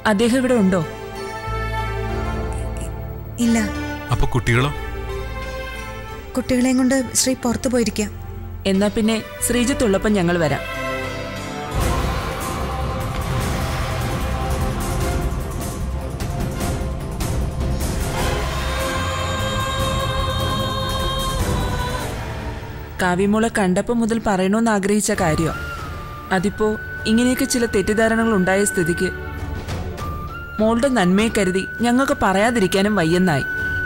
അദ്ദേഹം ഇവിടെ ഉണ്ടോ ഇല്ല അപ്പൊ കുട്ടികളോ കുട്ടികളെയും കൊണ്ട് ശ്രീ പുറത്തു പോയിരിക്കാം എന്നാ പിന്നെ ശ്രീജിത്തുള്ളപ്പം ഞങ്ങൾ വരാം കാവ്യമോളെ കണ്ടപ്പം മുതൽ പറയണമെന്ന് ആഗ്രഹിച്ച കാര്യമാണ് അതിപ്പോ ഇങ്ങനെയൊക്കെ ചില തെറ്റിദ്ധാരണകൾ ഉണ്ടായ സ്ഥിതിക്ക് മോളുടെ നന്മയെ കരുതി ഞങ്ങൾക്ക് പറയാതിരിക്കാനും വയ്യെന്നായി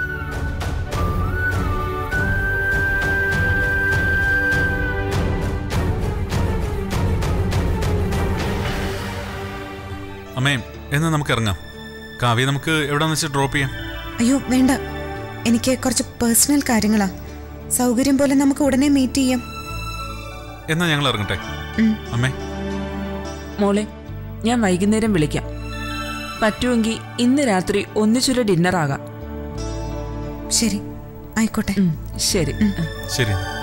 അമ്മേ എന്നാ നമുക്ക് ഇറങ്ങാം കാവ്യ നമുക്ക് എവിടെന്ന് വെച്ചാൽ ഡ്രോപ്പ് ചെയ്യാം അയ്യോ വേണ്ട എനിക്ക് കുറച്ച് പേഴ്സണൽ കാര്യങ്ങളാ സൗകര്യം പോലെ നമുക്ക് ഉടനെ മീറ്റ് ചെയ്യാം എന്നാ ഞങ്ങൾ ഇറങ്ങട്ടെ ഉം. അമ്മേ മോളെ ഞാൻ വൈകുന്നേരം വിളിക്കാം പറ്റുമെങ്കിൽ ഇന്ന് രാത്രി ഒന്നിച്ചൊരു ഡിന്നർ ആകാം ശരി ആയിക്കോട്ടെ ഉം, ശരി ഉം. ശരി എന്നാ.